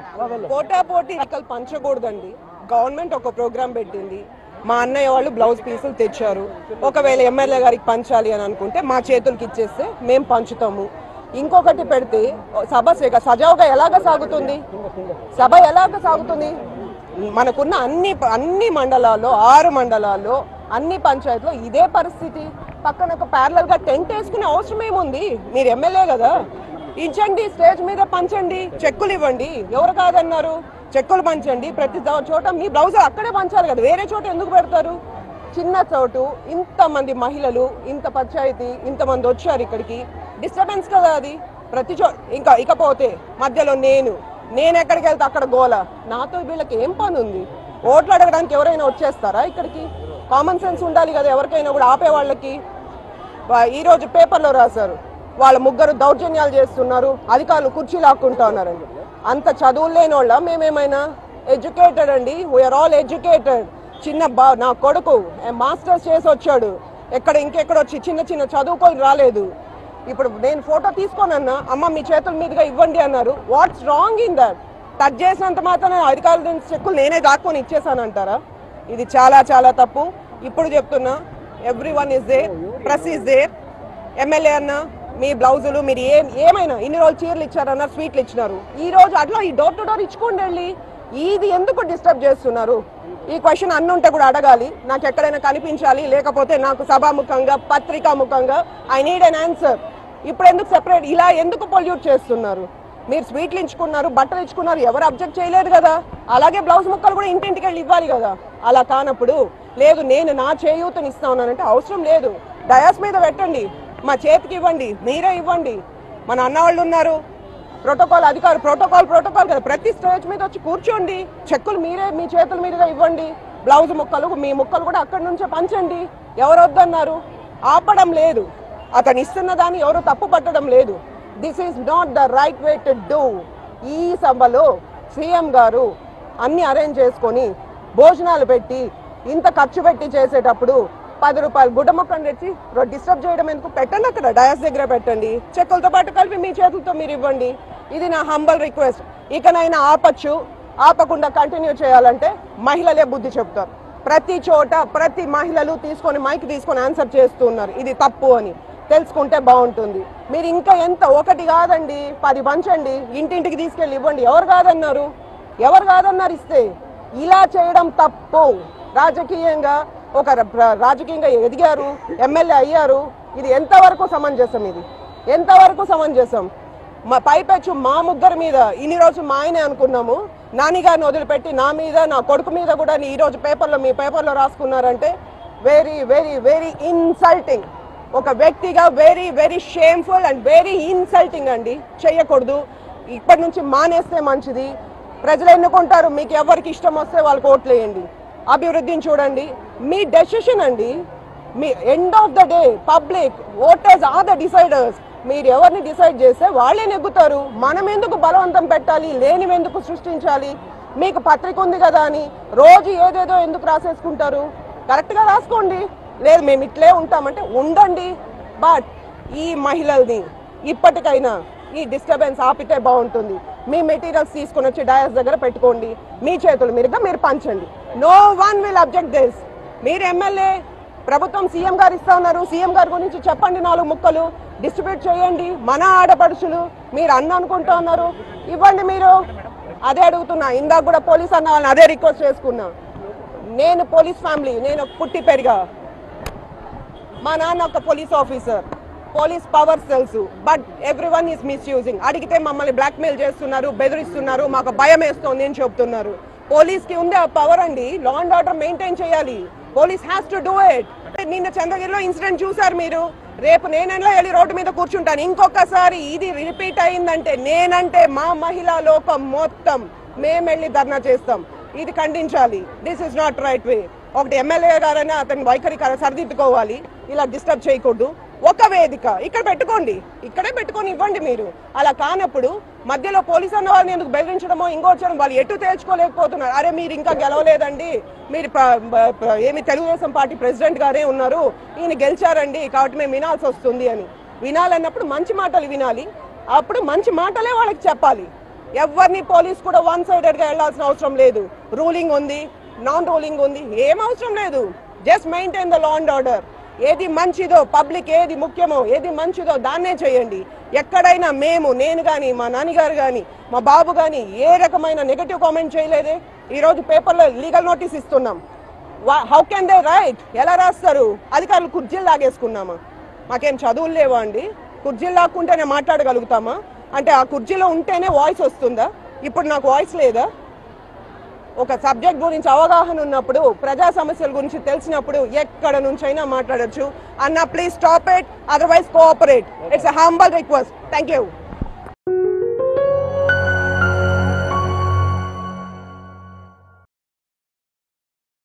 పోటా పోటీ ఎన్నికలు పంచకూడదండి గవర్నమెంట్ ఒక ప్రోగ్రామ్ పెట్టింది మా అన్నయ్య వాళ్ళు బ్లౌజ్ పీసులు తెచ్చారు ఒకవేళ ఎమ్మెల్యే గారికి పంచాలి అని అనుకుంటే మా చేతులకి ఇచ్చేస్తే మేము పంచుతాము ఇంకొకటి పెడితే సభ స్వీక- సజావుగా ఎలాగ సాగుతుంది సభ ఎలాగ సాగుతుంది మనకున్న అన్ని అన్ని మండలాల్లో ఆరు మండలాల్లో అన్ని పంచాయతీలో ఇదే పరిస్థితి పక్కన ఒక ప్యారలల్ గా టెంట్ వేసుకునే అవసరం ఏముంది మీరు ఎమ్మెల్యే కదా ఇచ్చండి స్టేజ్ మీద పంచండి చెక్కులు ఇవ్వండి ఎవరు కాదన్నారు చెక్కులు పంచండి ప్రతి దో- చోట మీ బ్లౌజ్ అక్కడే పంచాలి కదా వేరే చోట ఎందుకు పెడతారు చిన్న చోటు ఇంతమంది మహిళలు ఇంత పంచాయతీ ఇంతమంది వచ్చారు ఇక్కడికి డిస్టర్బెన్స్ కదా అది ప్రతి చో ఇంకా ఇకపోతే మధ్యలో నేను నేను ఎక్కడికి వెళ్తే అక్కడ గోల నాతో వీళ్ళకి ఏం పని ఉంది ఓట్లు అడగడానికి ఎవరైనా వచ్చేస్తారా ఇక్కడికి కామన్ సెన్స్ ఉండాలి కదా ఎవరికైనా కూడా ఆపే వాళ్ళకి వా- ఈ రోజు పేపర్లో రాశారు వాళ్ళ ముగ్గురు దౌర్జన్యాలు చేస్తున్నారు అధికారులు కుర్చీ లాక్కుంటా ఉన్నారండి అంత చదువులు లేని వాళ్ళ మేమేమైనా ఎడ్యుకేటెడ్ అండి వీఆర్ ఆల్ ఎడ్యుకేటెడ్ చిన్న బా నా కొడుకు మాస్టర్స్ చేసి వచ్చాడు ఎక్కడ ఇంకెక్కడ వచ్చి చిన్న చిన్న చదువుకొని రాలేదు ఇప్పుడు నేను ఫోటో తీసుకోనన్నా అమ్మ మీ చేతుల మీదుగా ఇవ్వండి అన్నారు what's wrong in that touch చేసినంత మాత్రం అధికారుల నుంచి చెక్కులు నేనే దాక్కొని ఇచ్చేసానంటారా ఇది చాలా చాలా తప్పు ఇప్పుడు చెప్తున్నా everyone is there press is there MLA అన్న మీ బ్లౌజులు మీరు ఏం ఏమైనా ఇన్ని రోజులు చీరలు ఇచ్చారన్న స్వీట్లు ఇచ్చినారు ఈ రోజు అట్లా ఈ డోర్ టు డోర్ ఇచ్చుకోండి వెళ్ళి ఇది ఎందుకు డిస్టర్బ్ చేస్తున్నారు ఈ క్వశ్చన్ అన్ని ఉంటే కూడా అడగాలి నాకు ఎక్కడైనా కనిపించాలి లేకపోతే నాకు సభాముఖంగా పత్రికాముఖంగా ఐ నీడ్ అన్ ఆన్సర్ ఇప్పుడు ఎందుకు సెపరేట్ ఇలా ఎందుకు పొల్యూట్ చేస్తున్నారు మీరు స్వీట్లు ఇచ్చుకున్నారు బట్టలు ఇచ్చుకున్నారు ఎవరు అబ్జెక్ట్ చేయలేదు కదా అలాగే బ్లౌజ్ ముక్కలు కూడా ఇంటింటికి వెళ్ళి ఇవ్వాలి కదా అలా కానప్పుడు లేదు నేను నా చేయూతని ఇస్తా ఉన్నానంటే అవసరం లేదు డయాస్ మీద పెట్టండి మా చేతికి ఇవ్వండి మీరే ఇవ్వండి మన అన్న వాళ్ళు ఉన్నారు ప్రోటోకాల్ అధికారు ప్రోటోకాల్ ప్రోటోకాల్ కదా ప్రతి స్టేజ్ మీద వచ్చి కూర్చోండి చెక్కులు మీరే మీ చేతుల మీదుగా ఇవ్వండి బ్లౌజ్ ముక్కలు మీ ముక్కలు కూడా అక్కడి నుంచే పంచండి ఎవరు వద్దన్నారు ఆపడం లేదు అతను ఇస్తున్న దాన్ని ఎవరు తప్పు పట్టడం లేదు this is not the right way to do ఈ సభలో సీఎం గారు అన్ని అరేంజ్ చేసుకొని భోజనాలు పెట్టి ఇంత ఖర్చు పెట్టి చేసేటప్పుడు పది రూపాయలు గుడ్డ మొక్కను తెచ్చి డిస్టర్బ్ చేయడం ఎందుకు పెట్టండి అక్కడ డయాస్ దగ్గర పెట్టండి చెక్కులతో పాటు కలిపి మీ చేతులతో మీరు ఇవ్వండి ఇది నా హంబల్ రిక్వెస్ట్ ఇకనైనా ఆపచ్చు ఆపకుండా కంటిన్యూ చేయాలంటే మహిళలే బుద్ధి చెప్తారు ప్రతి చోట ప్రతి మహిళలు తీసుకొని మైక్ తీసుకొని ఆన్సర్ చేస్తూ ఉన్నారు ఇది తప్పు అని తెలుసుకుంటే బాగుంటుంది మీరు ఇంకా ఎంత ఒకటి కాదండి పది పంచండి ఇంటింటికి తీసుకెళ్ళి ఇవ్వండి ఎవరు కాదన్నారు ఎవరు కాదన్నారు ఇస్తే ఇలా చేయడం తప్పు రాజకీయంగా ఒక ర- ప్ర- రాజకీయంగా ఎదిగారు ఎమ్మెల్యే అయ్యారు ఇది ఎంతవరకు సమంజసం ఇది ఎంతవరకు సమంజసం మా పైపెచ్చు మా ముగ్గురు మీద ఇన్ని రోజు మా ఆయనే అనుకున్నాము నాని గారిని వదిలిపెట్టి నా మీద నా కొడుకు మీద కూడా ఈ రోజు పేపర్లో మీ పేపర్లో రాసుకున్నారంటే వెరీ వెరీ వెరీ ఇన్సల్టింగ్ ఒక వ్యక్తిగా very very shameful and very insulting అండి చెయ్యకూడదు ఇప్పటి నుంచి మానేస్తే మంచిది ప్రజలు ఎన్నుకుంటారు మీకు ఎవరికి ఇష్టం వస్తే వాళ్ళకి ఓట్లు వేయండి అభివృద్ధిని చూడండి మీ డెసిషన్ అండి మీ end of the day public voters are the deciders మీరు ఎవరిని డిసైడ్ చేస్తే వాళ్ళే నెగ్గుతారు మనం ఎందుకు బలవంతం పెట్టాలి లేనివి ఎందుకు సృష్టించాలి మీకు పత్రిక ఉంది కదా అని రోజు ఏదేదో ఎందుకు రాసేసుకుంటారు కరెక్ట్ గా రాసుకోండి లేదు మేము ఇట్లే ఉంటామంటే ఉండండి బట్ ఈ మహిళల్ని ఇప్పటికైనా ఈ డిస్టర్బెన్స్ ఆపితే బాగుంటుంది మీ మెటీరియల్స్ తీసుకొని వచ్చి డయాస్ దగ్గర పెట్టుకోండి మీ చేతుల మీదుగా మీరు పంచండి no one will object this మీరు ఎమ్మెల్యే ప్రభుత్వం సీఎం గారు ఇస్తా ఉన్నారు సీఎం గారి గురించి చెప్పండి నాలుగు ముక్కలు డిస్ట్రిబ్యూట్ చేయండి మన ఆడపడుచులు మీరు అన్న అనుకుంటా ఉన్నారు ఇవ్వండి మీరు అదే అడుగుతున్నా ఇందాక కూడా పోలీస్ అన్న వాళ్ళని అదే రిక్వెస్ట్ చేసుకున్నా నేను పోలీస్ ఫ్యామిలీ నేను పుట్టి పెరిగా మా నాన్న ఒక పోలీస్ ఆఫీసర్ పోలీస్ పవర్స్ తెలుసు but everyone is misusing అడిగితే మమ్మల్ని బ్లాక్మెయిల్ చేస్తున్నారు బెదిరిస్తున్నారు మాకు భయం వేస్తోంది అని చెప్తున్నారు పోలీస్ కి ఉంది ఆ పవర్ అండి లా అండ్ ఆర్డర్ మెయింటైన్ చేయాలి police has to do it నిన్న చంద్రగిరిలో ఇన్సిడెంట్ చూసారు మీరు రేపు నేనెలా వెళ్ళి రోడ్డు మీద కూర్చుంటాను ఇంకొకసారి ఇది రిపీట్ అయిందంటే నేనంటే మా మహిళా లోకం మొత్తం మేము వెళ్ళి ధర్నా చేస్తాం ఇది ఖండించాలి this is not right way ఒకటి ఎమ్మెల్యే గారైనా అతని వైఖరి కా- సరిదిద్దుకోవాలి ఇలా డిస్టర్బ్ చేయకూడదు ఒక వేదిక ఇక్కడ పెట్టుకోండి ఇక్కడే పెట్టుకొని ఇవ్వండి మీరు అలా కానప్పుడు మధ్యలో పోలీస్ అన్న వాళ్ళని ఎందుకు బెదిరించడమో ఇంకోచడం వాళ్ళు ఎటు తేల్చుకోలేకపోతున్నారు అరే మీరు ఇంకా గెలవలేదండి మీరు ప్ర- బ- ప్ర- ఏమి తెలుగుదేశం పార్టీ ప్రెసిడెంట్ గారే ఉన్నారు ఈయన గెలిచారండి కాబట్టి మేము వినాల్సి వస్తుంది అని వినాలన్నప్పుడు మంచి మాటలు వినాలి అప్పుడు మంచి మాటలే వాళ్ళకి చెప్పాలి ఎవరిని పోలీస్ కూడా వన్ సైడెడ్ గా వెళ్లాల్సిన అవసరం లేదు రూలింగ్ ఉంది నాన్ రూలింగ్ ఉంది ఏం అవసరం లేదు just maintain the law and order ఏది మంచిదో పబ్లిక్ ఏది ముఖ్యమో ఏది మంచిదో దాన్నే చేయండి ఎక్కడైనా మేము నేను కానీ మా నాన్నగారు కానీ మా బాబు కానీ ఏ రకమైన నెగటివ్ కామెంట్ చేయలేదే ఈరోజు పేపర్లో లీగల్ నోటీస్ ఇస్తున్నాం హౌ కెన్ దే రైట్ ఎలా రాస్తారు అధికారులు కుర్చీలు లాగేసుకున్నామా మాకేం చదువులు లేవా అండి కుర్చీలు లాక్కుంటేనే మాట్లాడగలుగుతామా అంటే ఆ కుర్చీలో ఉంటేనే వాయిస్ వస్తుందా ఇప్పుడు నాకు వాయిస్ లేదా ఒక సబ్జెక్ట్ గురించి అవగాహన ఉన్నప్పుడు ప్రజా సమస్యల గురించి తెలిసినప్పుడు ఎక్కడ నుంచైనా మాట్లాడొచ్చు అన్న please stop it otherwise cooperate it's humble request thank you